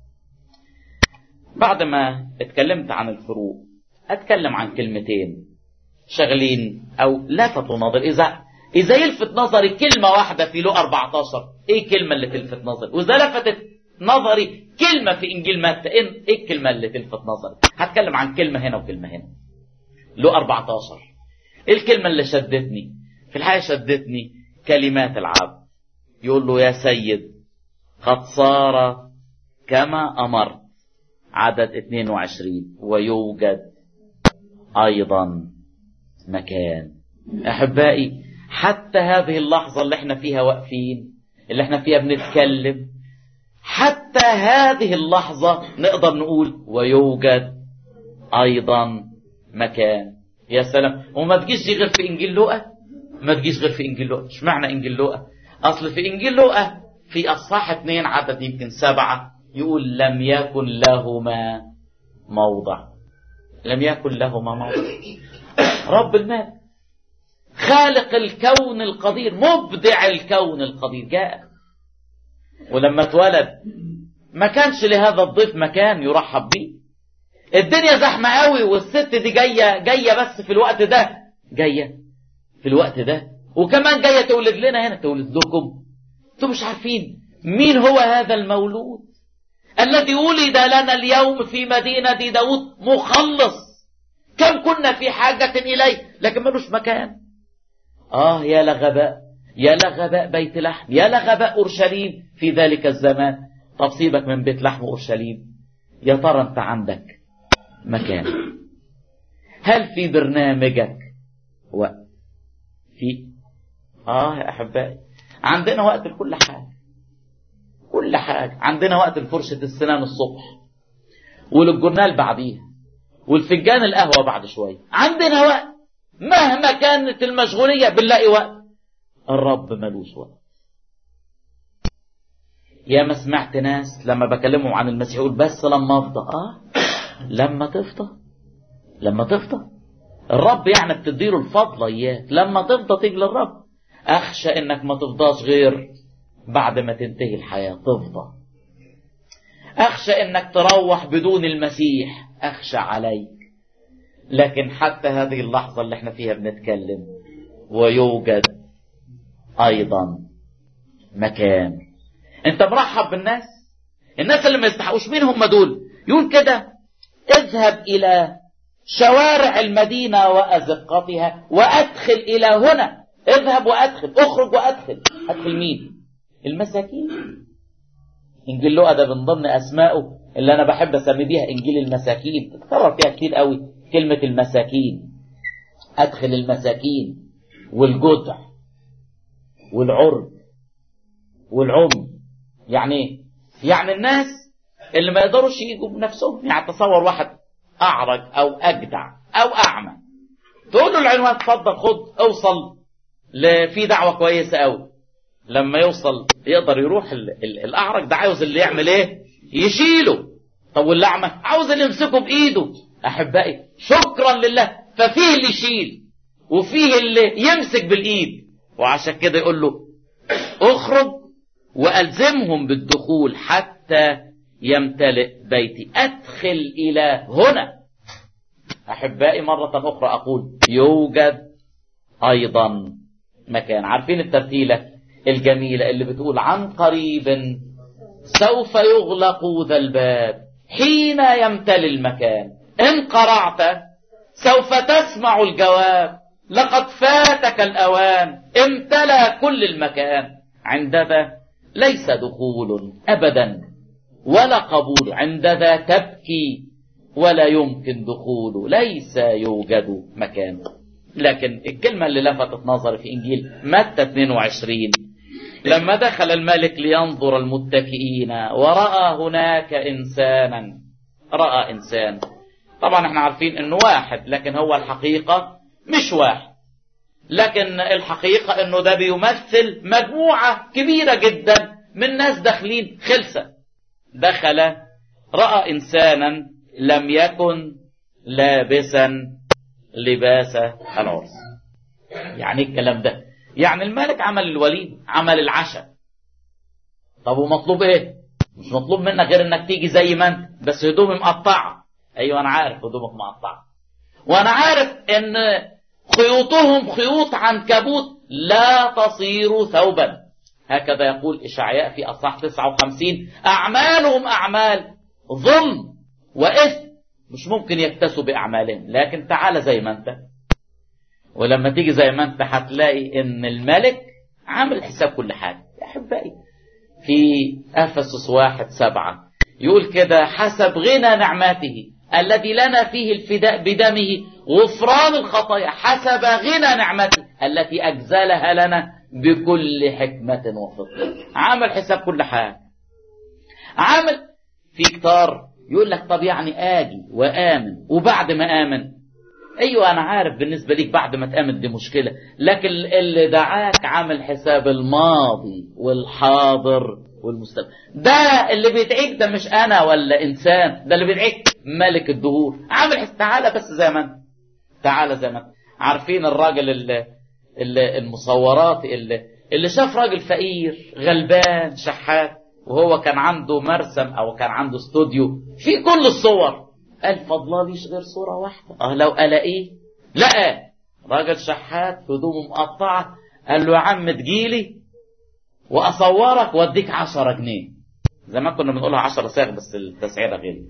بعد ما اتكلمت عن الفروق اتكلم عن كلمتين شغلين او لفتوا نظر اذا اذا يلفت نظري كلمه واحده في لو 14 ايه الكلمه اللي تلفت نظري واذا لفتت نظري كلمه في انجيل متى ايه الكلمه اللي تلفت نظري هتكلم عن كلمه هنا وكلمه هنا لو 14 ايه الكلمه اللي شدتني في الحقيقه شدتني كلمات العبد يقول له يا سيد قد صار كما امرت عدد 22 ويوجد ايضا مكان احبائي حتى هذه اللحظه اللي احنا فيها واقفين اللي احنا فيها بنتكلم حتى هذه اللحظه نقدر نقول ويوجد ايضا مكان يا سلام وما تجيش غير في انجيل لوقا ما تجيش غير في انجيل لوقا ايش معنى انجيل لوقا اصل في انجيل لوقا في اصحاح اثنين عدد يمكن سبعه يقول لم يكن لهما موضع لم يكن لهما موضع رب المال خالق الكون القدير مبدع الكون القدير جاء ولما اتولد ما كانش لهذا الضيف مكان يرحب به الدنيا زحمة قوي والست دي جاية جاية بس في الوقت ده جاية في الوقت ده وكمان جاية تولد لنا هنا تولد لكم انتوا مش عارفين مين هو هذا المولود الذي ولد لنا اليوم في مدينة داود مخلص كم كنا في حاجة إليه لكن ملوش مكان آه يا لغباء يا لغباء بيت لحم يا لغباء أورشليم في ذلك الزمان طب سيبك من بيت لحم أورشليم يا ترى أنت عندك مكان هل في برنامجك وقت في آه يا أحبائي عندنا وقت لكل حاجة كل حاجة عندنا وقت لفرشة السنان الصبح وللجورنال بعديها والفنجان القهوة بعد شوية عندنا وقت مهما كانت المشغولية بنلاقي وقت الرب ملوش وقت يا ما سمعت ناس لما بكلمهم عن المسيح يقول بس لما افضى اه لما تفضى لما تفضى الرب يعني بتديله الفضل اياك لما تفضى تيجي للرب اخشى انك ما تفضاش غير بعد ما تنتهي الحياة تفضى أخشى إنك تروح بدون المسيح أخشى عليك لكن حتى هذه اللحظة اللي احنا فيها بنتكلم ويوجد أيضا مكان أنت مرحب بالناس الناس اللي ما يستحقوش مين هم دول يقول كده اذهب إلى شوارع المدينة وأزقتها وأدخل إلى هنا اذهب وأدخل اخرج وأدخل أدخل مين المساكين انجيل لوقا ده من ضمن اسمائه اللي انا بحب اسمي بيها انجيل المساكين تتكرر فيها كتير قوي كلمه المساكين ادخل المساكين والجدع والعرب والعمي يعني ايه يعني الناس اللي ما يقدروش يجوا بنفسهم يعني تصور واحد اعرج او اجدع او اعمى تقول له العنوان اتفضل خد اوصل في دعوه كويسه قوي لما يوصل يقدر يروح ال ال الاعرج ده عاوز اللي يعمل ايه يشيله طب والاعمى عاوز اللي يمسكه بايده احبائي شكرا لله ففيه اللي يشيل وفيه اللي يمسك بالايد وعشان كده يقول له اخرج والزمهم بالدخول حتى يمتلئ بيتي ادخل الى هنا احبائي مره اخرى اقول يوجد ايضا مكان عارفين الترتيله الجميلة اللي بتقول عن قريب سوف يغلق ذا الباب حين يمتلي المكان إن قرعت سوف تسمع الجواب لقد فاتك الأوان امتلى كل المكان عندذا ليس دخول أبدا ولا قبول عندذا تبكي ولا يمكن دخول ليس يوجد مكان لكن الكلمة اللي لفتت نظري في إنجيل متى 22 لما دخل الملك لينظر المتكئين ورأى هناك إنسانا رأى إنسان طبعا احنا عارفين انه واحد لكن هو الحقيقة مش واحد لكن الحقيقة انه ده بيمثل مجموعة كبيرة جدا من ناس داخلين خلسة دخل رأى إنسانا لم يكن لابسا لباس العرس يعني الكلام ده يعني الملك عمل الوليم عمل العشاء طب ومطلوب ايه مش مطلوب منك غير انك تيجي زي ما انت بس هدومي مقطعه ايوه انا عارف هدومك مقطعه وانا عارف ان خيوطهم خيوط عنكبوت لا تصير ثوبا هكذا يقول إشعياء في أصحاح 59 أعمالهم أعمال ظلم وإثم مش ممكن يكتسوا بأعمالهم لكن تعال زي ما أنت ولما تيجي زي ما أنت هتلاقي إن الملك عامل حساب كل حاجة يا أحبائي في أفسس واحد سبعة يقول كده حسب غنى نعمته الذي لنا فيه الفداء بدمه غفران الخطايا حسب غنى نعمته التي أجزلها لنا بكل حكمة وفضل عامل حساب كل حاجة عامل في كتار يقول لك طب يعني آجي وآمن وبعد ما آمن أيوة أنا عارف بالنسبة ليك بعد ما تآمن دي مشكلة لكن اللي دعاك عامل حساب الماضي والحاضر والمستقبل ده اللي بيدعيك ده مش أنا ولا إنسان ده اللي بيدعيك ملك الدهور عامل حساب تعالى بس زي ما انت تعالى زي ما انت عارفين الراجل اللي اللي المصورات اللي اللي شاف راجل فقير غلبان شحات وهو كان عنده مرسم او كان عنده استوديو في كل الصور قال فضلاليش غير صورة واحدة اه لو الاقيه لقى راجل شحات هدومه مقطعة قال له يا عم تجيلي واصورك واديك عشرة جنيه زمان كنا بنقولها عشرة ساغ بس التسعيرة غير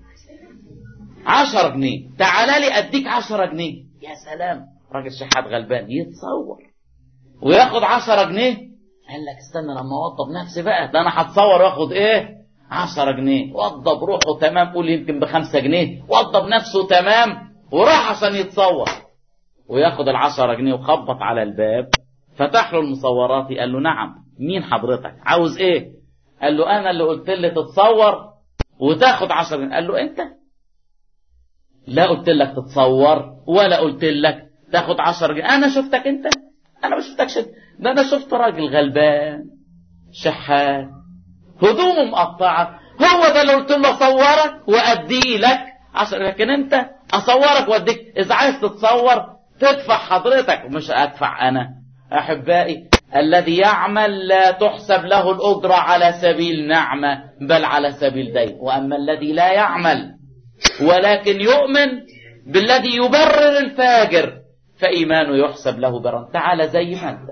عشرة جنيه تعالى لي اديك عشرة جنيه يا سلام راجل شحات غلبان يتصور وياخد عشرة جنيه قال لك استنى لما اوضب نفسي بقى ده انا هتصور واخد ايه عشرة جنيه وضب روحه تمام قول يمكن بخمسة جنيه وضب نفسه تمام وراح عشان يتصور وياخد العشرة جنيه وخبط على الباب فتح له المصوراتي قال له نعم مين حضرتك عاوز ايه قال له انا اللي قلت لي تتصور وتاخد عشرة جنيه قال له انت لا قلت لك تتصور ولا قلت لك تاخد عشرة جنيه انا شفتك انت انا ما شفتكش ده انا شفت راجل غلبان شحات هدومه مقطعة هو ده اللي قلت له اصورك وادي لك عشان لكن انت اصورك واديك اذا عايز تتصور تدفع حضرتك مش ادفع انا احبائي الذي يعمل لا تحسب له الاجره على سبيل نعمه بل على سبيل دين واما الذي لا يعمل ولكن يؤمن بالذي يبرر الفاجر فإيمانه يحسب له برا تعالى زي ما أنت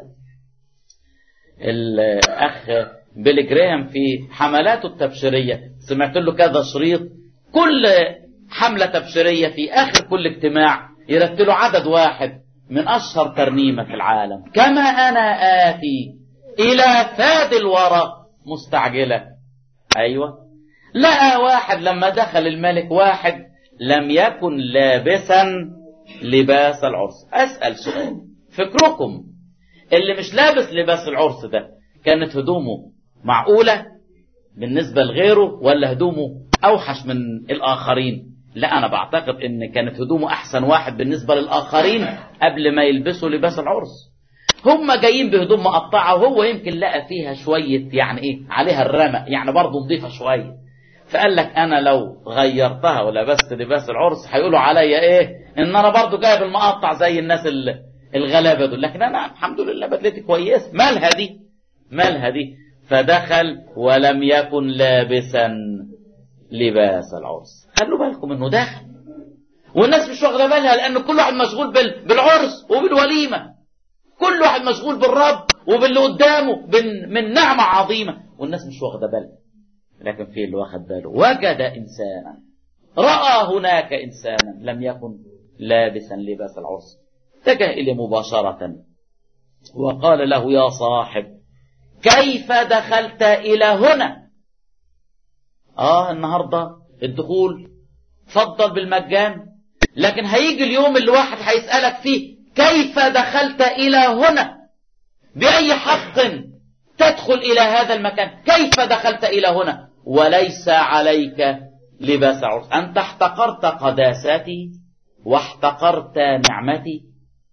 الأخ بيل جرام في حملاته التبشيرية سمعت له كذا شريط كل حملة تبشيرية في آخر كل اجتماع يرتلوا عدد واحد من أشهر ترنيمة في العالم كما أنا آتي إلى فاد الورى مستعجلة أيوة لقى واحد لما دخل الملك واحد لم يكن لابسا لباس العرس أسأل سؤال فكركم اللي مش لابس لباس العرس ده كانت هدومه معقولة بالنسبة لغيره ولا هدومه أوحش من الآخرين لا أنا بعتقد إن كانت هدومه أحسن واحد بالنسبة للآخرين قبل ما يلبسوا لباس العرس هم جايين بهدوم مقطعة وهو يمكن لقى فيها شوية يعني إيه عليها الرمق يعني برضه نضيفة شوية فقال لك أنا لو غيرتها ولبست لباس العرس هيقولوا عليا إيه إن أنا برضه جايب المقطع زي الناس الغلابة دول لكن أنا الحمد لله بدلتي كويس مالها دي مالها دي فدخل ولم يكن لابسا لباس العرس خلوا بالكم انه دخل والناس مش واخده بالها لان كل واحد مشغول بال... بالعرس وبالوليمه كل واحد مشغول بالرب وباللي قدامه من, من نعمه عظيمه والناس مش واخده بالها لكن في اللي واخد باله وجد انسانا راى هناك انسانا لم يكن لابسا لباس العرس اتجه اليه مباشره وقال له يا صاحب كيف دخلت الى هنا اه النهارده الدخول فضل بالمجان لكن هيجي اليوم اللي واحد هيسألك فيه كيف دخلت إلى هنا بأي حق تدخل إلى هذا المكان كيف دخلت إلى هنا وليس عليك لباس عرس أنت احتقرت قداستي واحتقرت نعمتي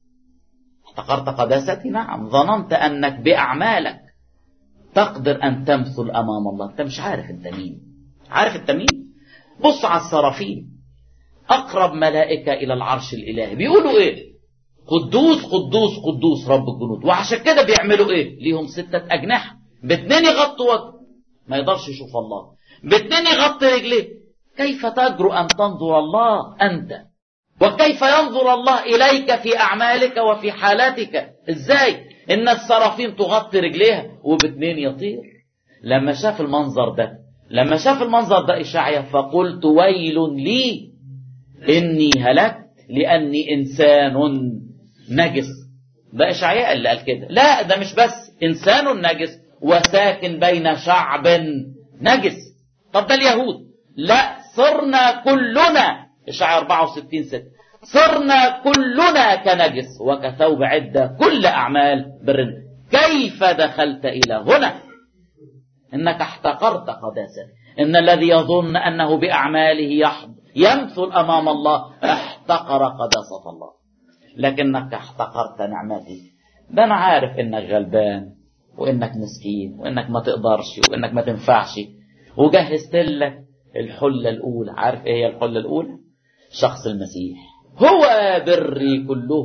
احتقرت قداستي نعم ظننت أنك بأعمالك تقدر أن تمثل أمام الله أنت مش عارف أنت مين عارف أنت مين بص على الصرافين أقرب ملائكة إلى العرش الإلهي بيقولوا إيه قدوس قدوس قدوس رب الجنود وعشان كده بيعملوا إيه ليهم ستة أجنحة باتنين يغطوا وجهه ما يقدرش يشوف الله باتنين يغطي رجليه كيف تجرؤ أن تنظر الله أنت وكيف ينظر الله إليك في أعمالك وفي حالاتك إزاي إن السرافين تغطي رجليها وباتنين يطير لما شاف المنظر ده لما شاف المنظر ده إشعيا فقلت ويل لي إني هلكت لأني إنسان نجس ده إشعياء اللي قال كده لا ده مش بس إنسان نجس وساكن بين شعب نجس طب ده اليهود لا صرنا كلنا إشعياء 64 6 صرنا كلنا كنجس وكثوب عدة كل أعمال بر كيف دخلت إلى هنا إنك احتقرت قداسة إن الذي يظن أنه بأعماله يحض يمثل أمام الله احتقر قداسة الله لكنك احتقرت نعمتي ده أنا عارف إنك غلبان وإنك مسكين وإنك ما تقدرش وإنك ما تنفعش وجهزت لك الحلة الأولى عارف إيه هي الحلة الأولى شخص المسيح هو بري كله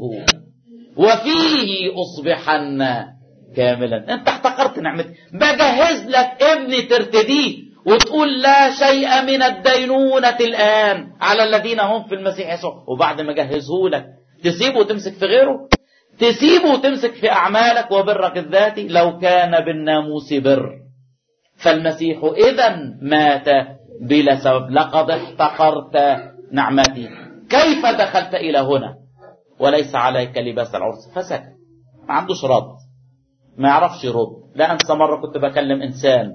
وفيه أصبحن كاملا انت احتقرت نعمتي بجهز لك ابني ترتديه وتقول لا شيء من الدينونة الآن على الذين هم في المسيح يسوع وبعد ما جهزه لك تسيبه وتمسك في غيره تسيبه وتمسك في أعمالك وبرك الذاتي لو كان بالناموس بر فالمسيح إذا مات بلا سبب لقد احتقرت نعمتي كيف دخلت إلى هنا وليس عليك لباس العرس فسكت ما عندوش رد ما يعرفش يرد لا أنسى مرة كنت بكلم إنسان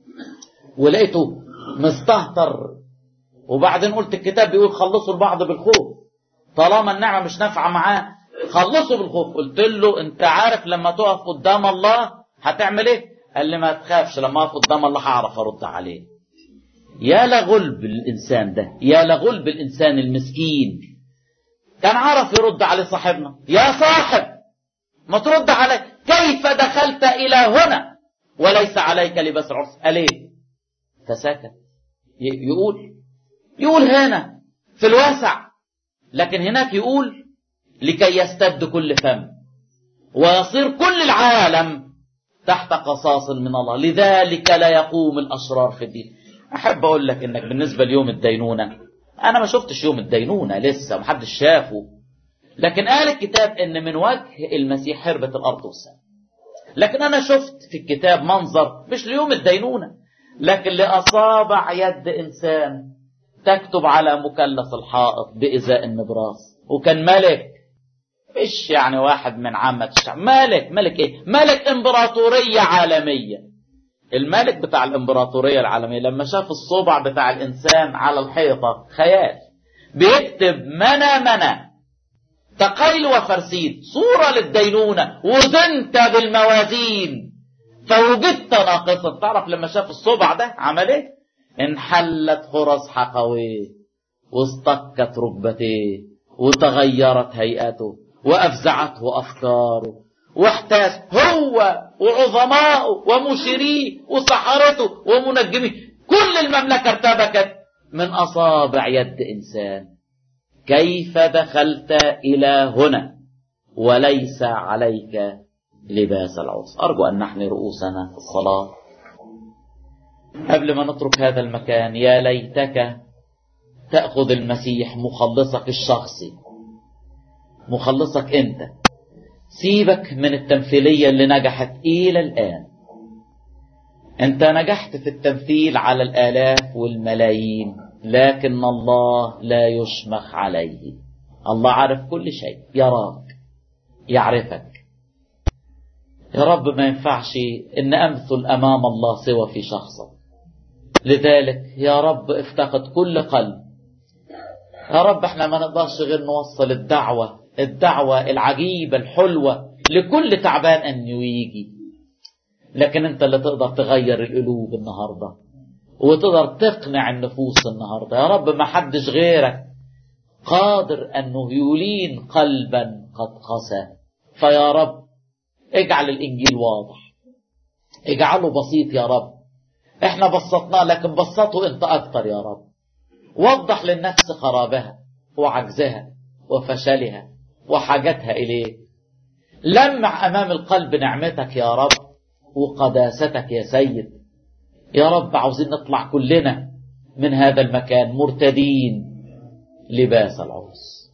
ولقيته مستهتر وبعدين قلت الكتاب بيقول خلصوا البعض بالخوف طالما النعمة مش نافعة معاه خلصوا بالخوف قلت له انت عارف لما تقف قدام الله هتعمل ايه قال لي ما تخافش لما اقف قدام الله هعرف ارد عليه يا لغلب الانسان ده يا لغلب الانسان المسكين كان عرف يرد عليه صاحبنا يا صاحب ما ترد علي كيف دخلت الى هنا وليس عليك لباس العرس قال ايه فسكت يقول يقول هنا في الواسع لكن هناك يقول لكي يستبد كل فم ويصير كل العالم تحت قصاص من الله لذلك لا يقوم الأشرار في الدين أحب أقول لك إنك بالنسبة ليوم الدينونة أنا ما شفتش يوم الدينونة لسه محدش شافه لكن قال الكتاب إن من وجه المسيح هربت الأرض والسماء لكن أنا شفت في الكتاب منظر مش ليوم الدينونة لكن لأصابع يد إنسان تكتب على مثلث الحائط بإزاء النبراس وكان ملك مش يعني واحد من عامة الشعب ملك ملك ايه ملك امبراطورية عالمية الملك بتاع الامبراطورية العالمية لما شاف الصبع بتاع الانسان على الحيطة خيال بيكتب منا منا تقيل وفرسيد صورة للدينونة وزنت بالموازين فوجدت ناقصا تعرف لما شاف الصبع ده عمل ايه انحلت خرز حقويه واصطكت ركبتيه وتغيرت هيئته وافزعته افكاره واحتاج هو وعظماؤه ومشيريه وسحرته ومنجميه كل المملكه ارتبكت من اصابع يد انسان كيف دخلت الى هنا وليس عليك لباس العرس ارجو ان نحني رؤوسنا في الصلاه قبل ما نترك هذا المكان يا ليتك تاخذ المسيح مخلصك الشخصي مخلصك انت سيبك من التمثيليه اللي نجحت الى الان انت نجحت في التمثيل على الالاف والملايين لكن الله لا يشمخ عليه الله عارف كل شيء يراك يعرفك يا رب ما ينفعش ان امثل امام الله سوى في شخصك لذلك يا رب افتقد كل قلب يا رب احنا ما نقدرش غير نوصل الدعوة الدعوة العجيبة الحلوة لكل تعبان أنه يجي لكن أنت اللي تقدر تغير القلوب النهاردة وتقدر تقنع النفوس النهاردة يا رب ما حدش غيرك قادر أنه يلين قلبا قد قسى فيا رب اجعل الإنجيل واضح اجعله بسيط يا رب احنا بسطناه لكن بسطه انت اكتر يا رب وضح للنفس خرابها وعجزها وفشلها وحاجتها اليك لمع امام القلب نعمتك يا رب وقداستك يا سيد يا رب عاوزين نطلع كلنا من هذا المكان مرتدين لباس العرس